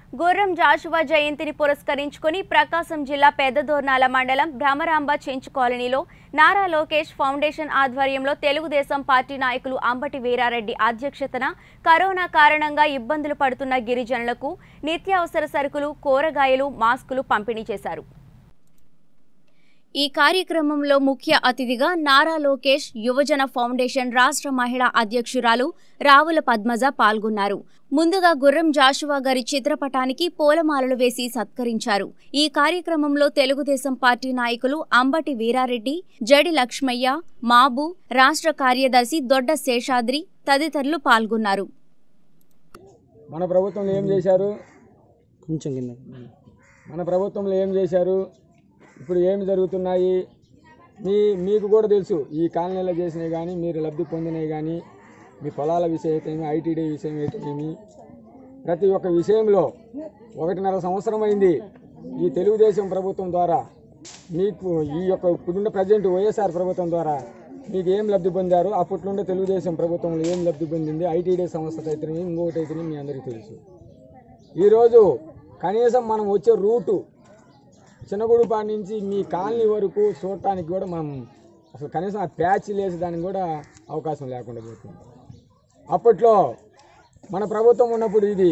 గుర్రం జాషువా జయంతిని పురస్కరించుకుని ప్రకాశం జిల్లా పెద్దదోర్నాల మండలం భ్రమరాంబ చెంచు కాలనీలో నారా లోకేష్ ఫౌండేషన్ ఆధ్వర్యంలో తెలుగుదేశం పార్టీ నాయకులు అంబటి వీరారెడ్డి అధ్యక్షతన కరోనా కారణంగా ఇబ్బందులు పడుతున్న గిరిజనులకు నిత్యావసర సరుకులు కూరగాయలు మాస్కులు పంపిణీ చేశారు ఈ కార్యక్రమంలో ముఖ్య అతిథిగా నారా లోకేష్ యువజన ఫౌండేషన్ రాష్ట్ర మహిళా అధ్యక్షురాలు రావుల పద్మజ పాల్గొన్నారు ముందుగా గుర్రం జాషువా గారి చిత్రపటానికి పూలమాలలు వేసి సత్కరించారు ఈ కార్యక్రమంలో తెలుగుదేశం పార్టీ నాయకులు అంబటి వీరారెడ్డి జడి లక్ష్మయ్య మాబు రాష్ట్ర కార్యదర్శి దొడ్డ శేషాద్రి తదితరులు పాల్గొన్నారు మన ప్రభుత్వంలో ఏం చేశారు కొంచెం కింద మన ప్రభుత్వంలో ఏం చేశారు ఇప్పుడు ఏమి జరుగుతున్నాయి మీ మీకు కూడా తెలుసు ఈ కాలనీలో చేసినవి కానీ మీరు లబ్ధి పొందినవి కానీ మీ పొలాల విషయం అయితేమి ఐటీడీ విషయం అయితేనేమి ప్రతి ఒక్క విషయంలో ఒకటిన్నర సంవత్సరం అయింది ఈ తెలుగుదేశం ప్రభుత్వం ద్వారా మీకు ఈ యొక్క ఇప్పుడున్న ప్రజెంట్ వైఎస్ఆర్ ప్రభుత్వం ద్వారా మీకు ఏం లబ్ధి పొందారు అప్పట్లోనే తెలుగుదేశం ప్రభుత్వంలో ఏం లబ్ధి పొందింది ఐటీడీ సంస్థ అయితేనేమి ఇంకొకటి అయితేనేమి మీ అందరికీ తెలుసు ఈరోజు కనీసం మనం వచ్చే రూటు చిన్నగుడిపాటి నుంచి మీ కాలనీ వరకు చూడటానికి కూడా మనం అసలు కనీసం ఆ ప్యాచ్ లేసేదానికి కూడా అవకాశం లేకుండా పోతుంది అప్పట్లో మన ప్రభుత్వం ఉన్నప్పుడు ఇది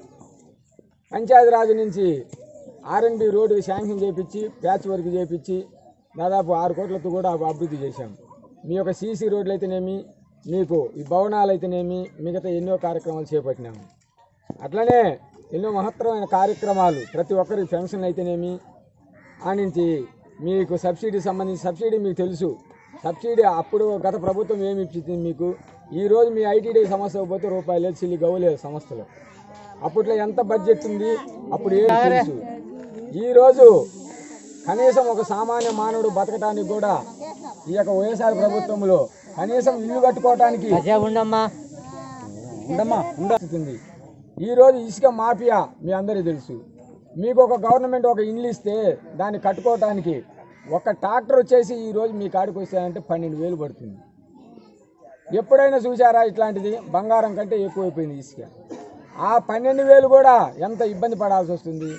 పంచాయతీరాజ్ నుంచి ఆర్ఎన్బి రోడ్డు శాంక్షన్ చేపించి ప్యాచ్ వర్క్ చేపించి దాదాపు ఆరు కోట్లతో కూడా అభివృద్ధి చేశాం మీ యొక్క సీసీ రోడ్లు అయితేనేమి మీకు ఈ భవనాలు అయితేనేమి మిగతా ఎన్నో కార్యక్రమాలు చేపట్టినాము అట్లనే ఎన్నో మహత్తరమైన కార్యక్రమాలు ప్రతి ఒక్కరి పెన్షన్ అయితేనేమి ఆ నుంచి మీకు సబ్సిడీ సంబంధించి సబ్సిడీ మీకు తెలుసు సబ్సిడీ అప్పుడు గత ప్రభుత్వం ఏమి ఇచ్చింది మీకు ఈరోజు మీ ఐటీడీ సంస్థ పోతే రూపాయలు లేదు చిల్లి గవ్వలేదు సంస్థలో అప్పట్లో ఎంత బడ్జెట్ ఉంది అప్పుడు ఏం తెలుసు ఈరోజు కనీసం ఒక సామాన్య మానవుడు బతకడానికి కూడా ఈ యొక్క వైఎస్ఆర్ ప్రభుత్వంలో కనీసం ఇల్లు కట్టుకోవటానికి ఉండమ్మా ఉండమ్మా ఉండాల్సింది ఈరోజు ఇసుక మాఫియా మీ అందరికీ తెలుసు మీకు ఒక గవర్నమెంట్ ఒక ఇల్లు ఇస్తే దాన్ని కట్టుకోవటానికి ఒక ట్రాక్టర్ వచ్చేసి ఈరోజు మీ కాడికి వస్తాయంటే పన్నెండు వేలు పడుతుంది ఎప్పుడైనా చూసారా ఇట్లాంటిది బంగారం కంటే ఎక్కువైపోయింది ఇసుక ఆ పన్నెండు వేలు కూడా ఎంత ఇబ్బంది పడాల్సి వస్తుంది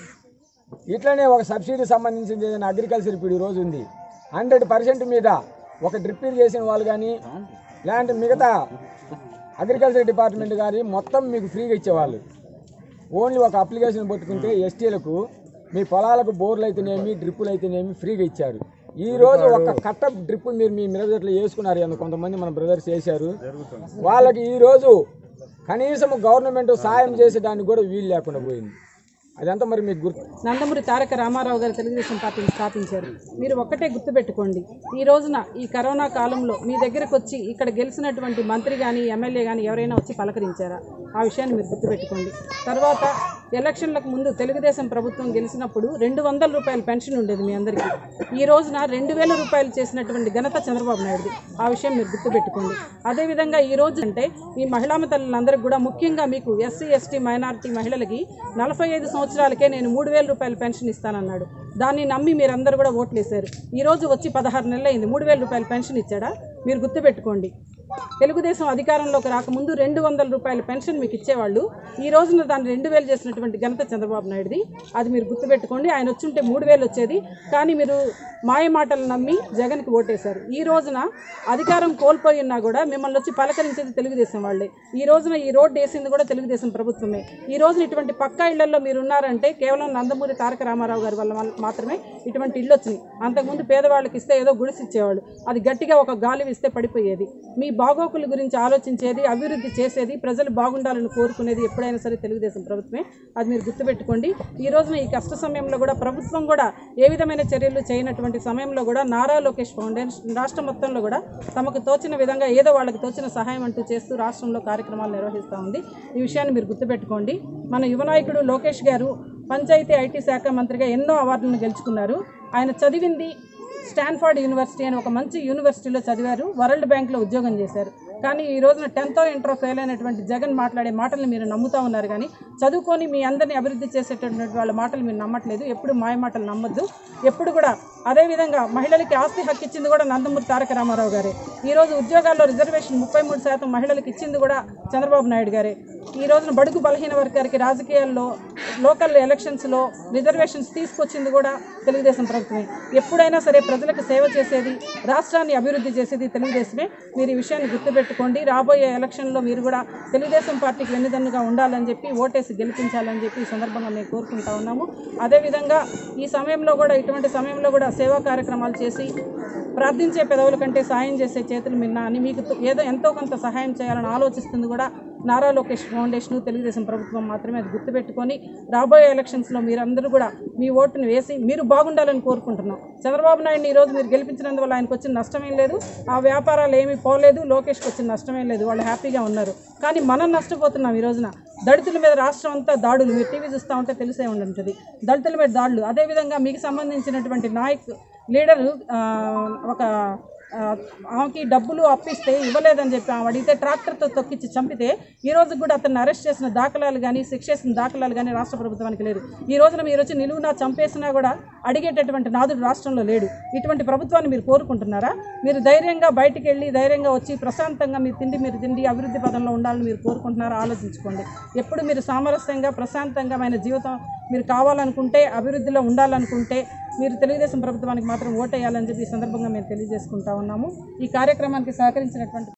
ఇట్లనే ఒక సబ్సిడీ సంబంధించింది ఏదైనా అగ్రికల్చర్ ఇప్పుడు ఈ రోజు ఉంది హండ్రెడ్ పర్సెంట్ మీద ఒక డ్రిప్ ఇరిగేషన్ వాళ్ళు కానీ లేదంటే మిగతా అగ్రికల్చర్ డిపార్ట్మెంట్ కానీ మొత్తం మీకు ఫ్రీగా ఇచ్చేవాళ్ళు ఓన్లీ ఒక అప్లికేషన్ పెట్టుకుంటే ఎస్టీలకు మీ పొలాలకు బోర్లు అయితేనేమి డ్రిప్పులు అయితేనేమి ఫ్రీగా ఇచ్చారు ఈ రోజు ఒక కట్ట డ్రిప్ మీరు మీ మిరజట్లో వేసుకున్నారు అందులో కొంతమంది మన బ్రదర్స్ వేశారు వాళ్ళకి ఈ రోజు కనీసం గవర్నమెంట్ సాయం చేసేదానికి కూడా వీలు లేకుండా పోయింది అదంతా మరి మీకు గుర్తు నందమూరి తారక రామారావు గారు తెలుగుదేశం పార్టీని స్థాపించారు మీరు ఒక్కటే గుర్తుపెట్టుకోండి ఈ రోజున ఈ కరోనా కాలంలో మీ దగ్గరకు వచ్చి ఇక్కడ గెలిచినటువంటి మంత్రి కానీ ఎమ్మెల్యే కానీ ఎవరైనా వచ్చి పలకరించారా ఆ విషయాన్ని మీరు గుర్తుపెట్టుకోండి తర్వాత ఎలక్షన్లకు ముందు తెలుగుదేశం ప్రభుత్వం గెలిచినప్పుడు రెండు వందల రూపాయల పెన్షన్ ఉండేది మీ అందరికీ ఈ రోజున రెండు వేల రూపాయలు చేసినటువంటి ఘనత చంద్రబాబు నాయుడుది ఆ విషయం మీరు గుర్తుపెట్టుకోండి అదేవిధంగా ఈ రోజు అంటే ఈ మహిళా తల్లులందరికీ కూడా ముఖ్యంగా మీకు ఎస్సీ ఎస్టీ మైనారిటీ మహిళలకి నలభై ఐదు సంవత్సరాలకే నేను మూడు వేల రూపాయల పెన్షన్ ఇస్తానన్నాడు దాన్ని నమ్మి మీరందరూ కూడా ఓట్లేశారు ఈ రోజు వచ్చి పదహారు నెలలు అయింది మూడు వేల రూపాయల పెన్షన్ ఇచ్చాడా మీరు గుర్తుపెట్టుకోండి తెలుగుదేశం అధికారంలోకి రాకముందు రెండు వందల రూపాయల పెన్షన్ మీకు ఇచ్చేవాళ్ళు ఈ రోజున దాన్ని రెండు వేలు చేసినటువంటి ఘనత చంద్రబాబు నాయుడుది అది మీరు గుర్తుపెట్టుకోండి ఆయన వచ్చుంటే మూడు వేలు వచ్చేది కానీ మీరు మాయ మాటలు నమ్మి జగన్కి ఓటేశారు ఈ రోజున అధికారం కోల్పోయి ఉన్నా కూడా మిమ్మల్ని వచ్చి పలకరించేది తెలుగుదేశం వాళ్ళే ఈ రోజున ఈ రోడ్డు వేసింది కూడా తెలుగుదేశం ప్రభుత్వమే ఈ రోజున ఇటువంటి పక్కా ఇళ్లలో మీరు ఉన్నారంటే కేవలం నందమూరి తారక రామారావు గారి వల్ల వల్ల మాత్రమే ఇటువంటి ఇళ్ళు వచ్చినాయి అంతకుముందు పేదవాళ్ళకి ఇస్తే ఏదో గుడిసి ఇచ్చేవాళ్ళు అది గట్టిగా ఒక గాలి ఇస్తే పడిపోయేది మీ బాగోకుల గురించి ఆలోచించేది అభివృద్ధి చేసేది ప్రజలు బాగుండాలని కోరుకునేది ఎప్పుడైనా సరే తెలుగుదేశం ప్రభుత్వమే అది మీరు గుర్తుపెట్టుకోండి ఈ రోజున ఈ కష్ట సమయంలో కూడా ప్రభుత్వం కూడా ఏ విధమైన చర్యలు చేయనటువంటి సమయంలో కూడా నారా లోకేష్ ఫౌండేషన్ రాష్ట్రం మొత్తంలో కూడా తమకు తోచిన విధంగా ఏదో వాళ్ళకి తోచిన సహాయం అంటూ చేస్తూ రాష్ట్రంలో కార్యక్రమాలు నిర్వహిస్తూ ఉంది ఈ విషయాన్ని మీరు గుర్తుపెట్టుకోండి మన యువ నాయకుడు లోకేష్ గారు పంచాయతీ ఐటీ శాఖ మంత్రిగా ఎన్నో అవార్డులను గెలుచుకున్నారు ఆయన చదివింది స్టాన్ఫర్డ్ యూనివర్సిటీ అని ఒక మంచి యూనివర్సిటీలో చదివారు వరల్డ్ బ్యాంక్లో ఉద్యోగం చేశారు కానీ ఈ రోజున టెన్త్ ఇంటర్ ఫెయిల్ అయినటువంటి జగన్ మాట్లాడే మాటలు మీరు నమ్ముతా ఉన్నారు కానీ చదువుకొని మీ అందరినీ అభివృద్ధి చేసేటటువంటి వాళ్ళ మాటలు మీరు నమ్మట్లేదు ఎప్పుడు మాయ మాటలు నమ్మద్దు ఎప్పుడు కూడా అదేవిధంగా మహిళలకి ఆస్తి హక్కు ఇచ్చింది కూడా నందమూరి తారక రామారావు గారే ఈరోజు ఉద్యోగాల్లో రిజర్వేషన్ ముప్పై మూడు శాతం మహిళలకు ఇచ్చింది కూడా చంద్రబాబు నాయుడు గారే ఈ రోజున బడుగు బలహీన వర్గానికి రాజకీయాల్లో లోకల్ ఎలక్షన్స్లో రిజర్వేషన్స్ తీసుకొచ్చింది కూడా తెలుగుదేశం ప్రభుత్వమే ఎప్పుడైనా సరే ప్రజలకు సేవ చేసేది రాష్ట్రాన్ని అభివృద్ధి చేసేది తెలుగుదేశమే మీరు ఈ విషయాన్ని గుర్తుపెట్టుకోండి రాబోయే ఎలక్షన్లో మీరు కూడా తెలుగుదేశం పార్టీకి వెన్నుదన్నుగా ఉండాలని చెప్పి ఓటేసి గెలిపించాలని చెప్పి ఈ సందర్భంగా మేము కోరుకుంటా ఉన్నాము అదేవిధంగా ఈ సమయంలో కూడా ఇటువంటి సమయంలో కూడా సేవా కార్యక్రమాలు చేసి ప్రార్థించే పెదవుల కంటే సాయం చేసే చేతులు మిన్న అని మీకు తో- ఏదో ఎంతో కొంత సహాయం చేయాలని ఆలోచిస్తుంది కూడా నారా లోకేష్ ఫౌండేషన్ తెలుగుదేశం ప్రభుత్వం మాత్రమే అది గుర్తుపెట్టుకొని రాబోయే ఎలక్షన్స్లో మీరందరూ కూడా మీ ఓటును వేసి మీరు బాగుండాలని కోరుకుంటున్నాం చంద్రబాబు నాయుడిని ఈరోజు మీరు గెలిపించినందువల్ల ఆయనకు వచ్చిన నష్టమేం లేదు ఆ వ్యాపారాలు ఏమీ పోలేదు లోకేష్కి వచ్చిన నష్టమేం లేదు వాళ్ళు హ్యాపీగా ఉన్నారు కానీ మనం నష్టపోతున్నాం ఈ రోజున దళితుల మీద రాష్ట్రం అంతా దాడులు మీరు టీవీ చూస్తూ ఉంటే తెలిసే ఉంటుంది దళితుల మీద దాడులు అదేవిధంగా మీకు సంబంధించినటువంటి నాయక్ లీడరు ఆ, ఒక ఆ, ఆమెకి డబ్బులు అప్పిస్తే ఇవ్వలేదని చెప్పి ఆమె అడిగితే ట్రాక్టర్తో తొక్కిచ్చి చంపితే ఈ రోజు కూడా అతన్ని అరెస్ట్ చేసిన దాఖలాలు కానీ శిక్ష చేసిన దాఖలాలు కానీ రాష్ట్ర ప్రభుత్వానికి లేదు ఈ రోజున మీరు వచ్చి నిలువునా చంపేసినా కూడా అడిగేటటువంటి నాదుడు రాష్ట్రంలో లేడు ఇటువంటి ప్రభుత్వాన్ని మీరు కోరుకుంటున్నారా మీరు ధైర్యంగా బయటికి వెళ్ళి ధైర్యంగా వచ్చి ప్రశాంతంగా మీరు తిండి మీరు తిండి అభివృద్ధి పదంలో ఉండాలని మీరు కోరుకుంటున్నారా ఆలోచించుకోండి ఎప్పుడు మీరు సామరస్యంగా ప్రశాంతంగామైన జీవితం మీరు కావాలనుకుంటే అభివృద్ధిలో ఉండాలనుకుంటే మీరు తెలుగుదేశం ప్రభుత్వానికి మాత్రం ఓటేయాలని చెప్పి ఈ సందర్భంగా మేము తెలియజేసుకుంటా ఉన్నాము ఈ కార్యక్రమానికి సహకరించినటువంటి